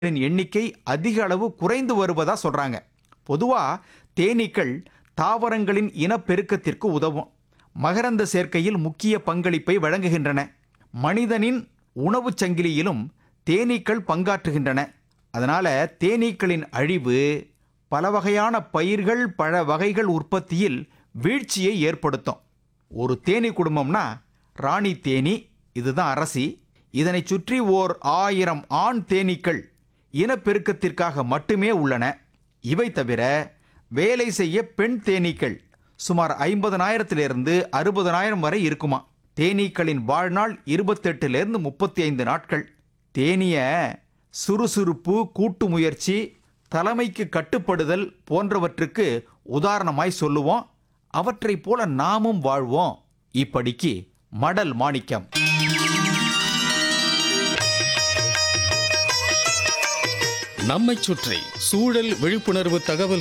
தேனீக்களின் எண்ணிக்கை அதிக அளவு குறைந்து வருவதா சொல்றாங்க பொதுவா தேனீக்கள் தாவரங்களின் இனப்பெருக்கத்திற்கு உதவும் மகரந்த சேர்க்கையில் முக்கிய பங்களிப்பை வழங்குகின்றன மனிதனின் உணவுச் சங்கிலியிலும் தேனீக்கள் பங்காற்றுகின்றன அதனால தேனீக்களின் அழிவு பல வகையான பயிர்கள் பழ வகைகள் உற்பத்தியில் வீழ்ச்சியை ஏற்படுத்தும் ஒரு தேனீ குடும்பம்னா ராணி தேனீ இதுதான் அரசி இதனை சுற்றி ஓர் ஆயிரம் ஆண் தேனீக்கள் இனப்பெருக்கத்திற்காக மட்டுமே உள்ளன இவை தவிர வேலை செய்ய பெண் தேனீக்கள் சுமார் ஐம்பதனாயிரத்திலிருந்து அறுபதனாயிரம் வரை இருக்குமா தேனீக்களின் வாழ்நாள் இருபத்தெட்டுலேருந்து முப்பத்தி ஐந்து நாட்கள் தேனீய சுறுசுறுப்பு கூட்டு முயற்சி தலைமைக்கு கட்டுப்படுதல் போன்றவற்றுக்கு உதாரணமாய் சொல்லுவோம் அவற்றைப் போல நாமும் வாழ்வோம் இப்படிக்கு மடல் மாணிக்கம் நம்மைச் சுற்றி சூழல் விழிப்புணர்வு தகவல்